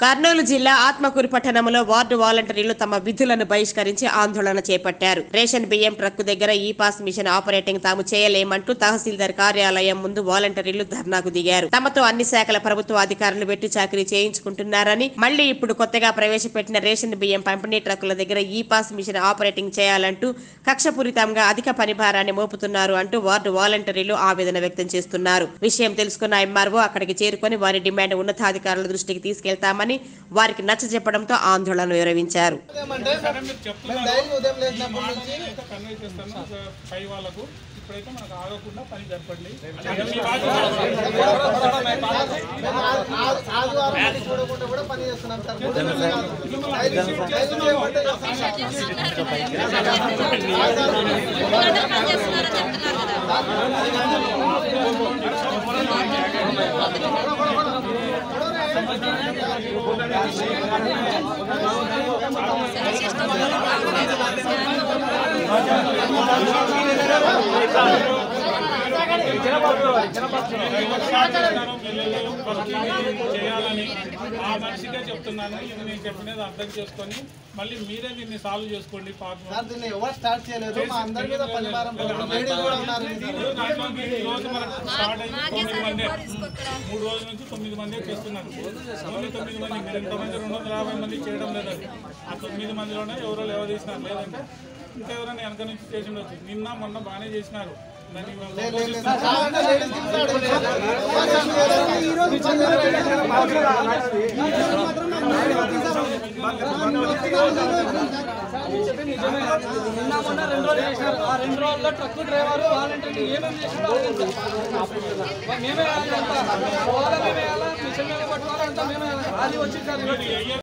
కర్నూలు జిల్లా ఆత్మకూరు పట్టణంలో వార్డు వాలంటీర్లు తమ విధులను బహిష్కరించి ఆందోళన చేపట్టారు రేషన్ బియ్యం ట్రక్కు దగ్గర ఈ పాస్ మిషన్ ఆపరేటింగ్ తాము చేయలేమంటూ తహసీల్దార్ కార్యాలయం ముందు వాలంటీర్లు ధర్నాకు దిగారు తమతో అన్ని శాఖల ప్రభుత్వ అధికారులు వెట్టి చాకరీ చేయించుకుంటున్నారని మళ్లీ ఇప్పుడు కొత్తగా ప్రవేశపెట్టిన రేషన్ బియ్యం పంపిణీ ట్రక్కుల దగ్గర ఈ పాస్ మిషన్ ఆపరేటింగ్ చేయాలంటూ కక్షపూరితంగా అధిక పనిభారాన్ని మోపుతున్నారు అంటూ వార్డు వాలంటీర్లు ఆవేదన వ్యక్తం చేస్తున్నారు విషయం తెలుసుకున్న ఎంఆర్ఓ అక్కడికి చేరుకొని వారి డిమాండ్ ఉన్నతాధికారుల దృష్టికి తీసుకెళ్తామని వారికి నచ్చ చెప్పడంతో ఆందోళన విరమించారు ఏమంటే సరే మీరు మేము చెప్తున్నారు డైలీ ఉదయం ఈ లేచినప్పటి మాట నుంచి అయితే కన్వే చేస్తాను ఒక పై వాళ్ళకు ఇప్పుడైతే మనకు ఆగకుండా పని జరపండి అంటే మీ బాధ్యత. మేము ఆ- ఆ- ఆదివారం నుండి చూడకుండా కూడా పని చేస్తున్నాం సార్ పొద్దున్న కాదు. డైలీ డైలీ చేయమంటే చేస్తాం. చేస్తాను, పిల్లలు భక్తిని చేయాలని ఆ మనిషిగా చెప్తున్నాను ఇది నేను చెప్పినది అర్థం చేసుకొని మళ్ళీ మీరే దీన్ని సాల్వ్ చేసుకోండి పాపం సార్ దీన్ని ఎవరు స్టార్ట్ చేయలేదు మా అందరి మీద పనిభారం పడుతుంది. లేడీస్ కూడా ఉన్నారు సార్ దాంట్లో మీరు ఈ రోజు మనకు స్టార్ట్ అయింది తొమ్మిది మంది మూడు రోజుల నుంచి తొమ్మిది మంది చేస్తున్నారు ఓన్లీ తొమ్మిది మంది మీరు ఎంతమంది రెండు వందల యాభై మంది చేయడం లేదండి ఆ తొమ్మిది మందిలోనే ఎవరో లేవదీసినారు లేదంటే ఇంకా ఎవరైనా వెనక నుంచి చేసి ఉండొచ్చు నిన్న మొన్న బాగానే చేసినారు దాన్ని వాళ్ళు లేదు, లేదు, లేదు. సార్ కావాలంటే లేడీస్ కింద అడగండి సార్. ఈ రోజు పని చేయలేదు. నిన్న మొన్న రెండు రోజులు చేసినారు ఆ రెండు రోజుల్లో ట్రక్ డ్రైవర్ వాలంటీర్లు ఏమేమి చేసినారో మేమే వేయాలి అంతా. పోవాలా మేమే వేయాలా మిషన్ మీద పట్టుకోవాలంతా మేమే వేయాలి. ఖాళీ వచ్చి